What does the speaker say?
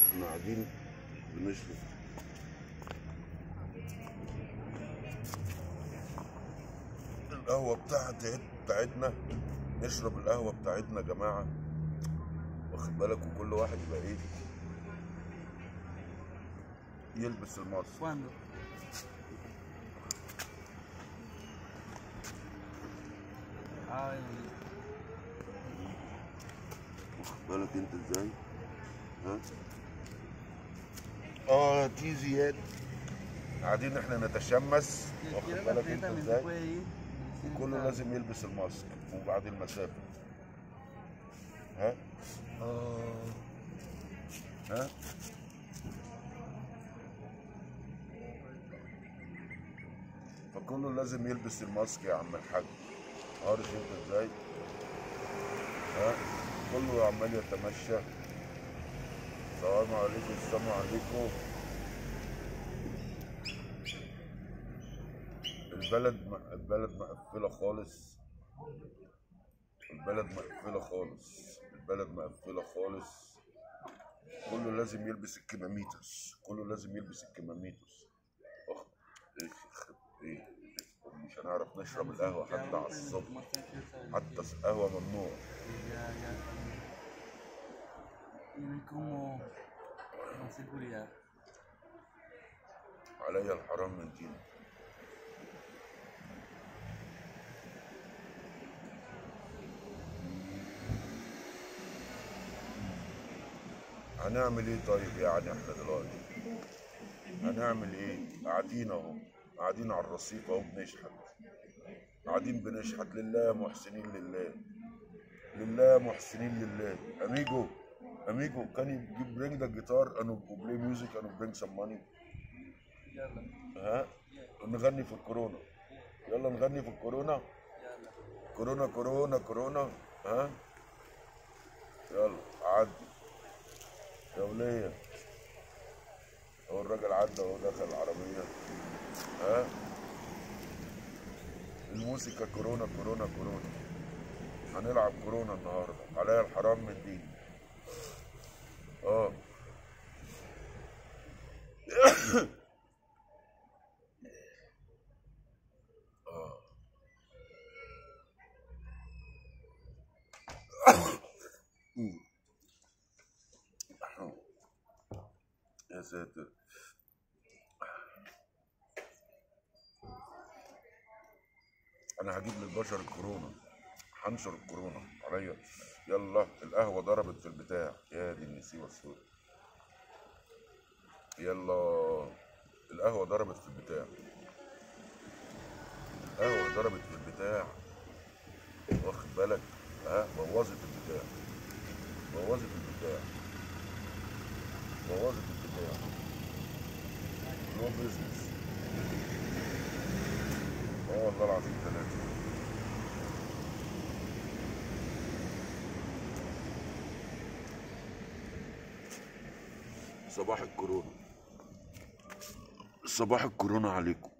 احنا قاعدين بنشرب القهوة بتاعت بتاعتنا نشرب القهوة بتاعتنا يا جماعة واخد بالك وكل واحد يبقى ايه يلبس الماسك ¿Cuándo? Ay, واخد بالك انت ازاي ها اه دي زياد قاعدين احنا نتشمس si واخد quiere la بالك انت fiesta también se ازاي puede ir. sin كله estar- لازم يلبس الماسك وبعد المسافة ها Oh, ها فكله لازم يلبس الماسك يا عم الحاج عارف انت ازاي ها كله عمال يتمشى السلام عليكم السلام عليكم البلد م- البلد مقفلة خالص البلد مقفلة خالص البلد مقفلة خالص كله لازم يلبس الكماميتس كله لازم يلبس الكماميتس أخ إيه يخرب إيه مش هنعرف نشرب القهوة ya حتى vamos على a tener الصبح más confianza de حتى que- القهوة ممنوع que ya, ya tienen como más seguridad. عليا الحرام من ديني هنعمل ايه طيب يعني احنا دلوقتي هنعمل ايه قاعدين اهو قاعدين على الرصيف اهو بنشحت قاعدين بنشحت لله محسنين لله لله محسنين لله اميجو اميجو can you give- bring the guitar and we'll play music and we'll bring some money يلا ها نغني في الكورونا يلا نغني في الكورونا يلا كورونا كورونا كورونا ها يلا عدي يا ولية هو الراجل عدى وهو دخل العربية ها الموسيقى كورونا كورونا كورونا هنلعب كورونا النهارده عليا الحرام من دي اه يا ساتر انا هجيب للبشر الكورونا هنشر الكورونا عليا يلا القهوه ضربت في البتاع يا دي النسيوه السوداء يلا القهوه ضربت في البتاع القهوه ضربت في البتاع واخد بالك ها بوظت البتاع بوظت البتاع بوظت البتاع نو بيزنس اه والله العظيم ثلاثة صباح الكورونا صباح الكورونا عليكم